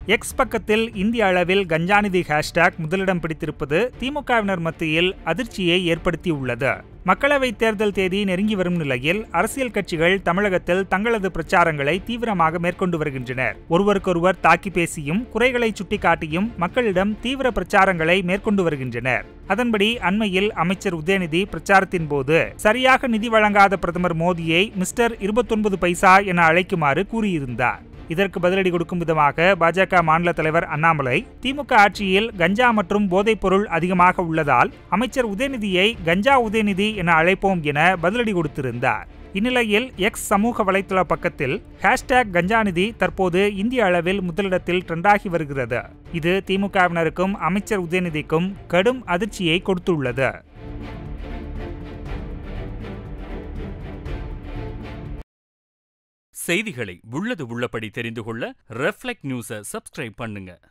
X பக்கத்தில் இந்திய அளவில் கஞ்சாநிதி ஹேஷ்டேக் முதலிடம் பிடித்திருப்பது திமுகவினர் மத்தியில் அதிர்ச்சியை ஏற்படுத்தியுள்ளது மக்களவைத் தேர்தல் தேதி நெருங்கி வரும் நிலையில் அரசியல் கட்சிகள் தமிழகத்தில் தங்களது பிரச்சாரங்களை தீவிரமாக மேற்கொண்டு வருகின்றனர் ஒருவருக்கொருவர் தாக்கி பேசியும் குறைகளை சுட்டிக்காட்டியும் மக்களிடம் தீவிர பிரச்சாரங்களை மேற்கொண்டு வருகின்றனர் அதன்படி அண்மையில் அமைச்சர் உதயநிதி பிரச்சாரத்தின் போது சரியாக நிதி வழங்காத பிரதமர் மோடியை மிஸ்டர் இருபத்தொன்பது பைசா என அழைக்குமாறு கூறியிருந்தார் இதற்கு பதிலடி கொடுக்கும் விதமாக பாஜக மாநில தலைவர் அண்ணாமலை திமுக ஆட்சியில் கஞ்சா மற்றும் போதைப்பொருள் அதிகமாக உள்ளதால் அமைச்சர் உதயநிதியை கஞ்சா உதயநிதி என அழைப்போம் என பதிலடி கொடுத்திருந்தார் இந்நிலையில் எக்ஸ் சமூக வலைதள பக்கத்தில் ஹேஷ்டேக் கஞ்சாநிதி தற்போது இந்திய அளவில் முதலிடத்தில் ட்ரெண்டாகி வருகிறது இது திமுகவினருக்கும் அமைச்சர் உதயநிதிக்கும் கடும் அதிர்ச்சியை கொடுத்துள்ளது செய்திகளை உள்ளது உள்ளபடி தெரிந்து கொள்ள ரெஃப்ளெக்ட் நியூஸை சப்ஸ்கிரைப் பண்ணுங்க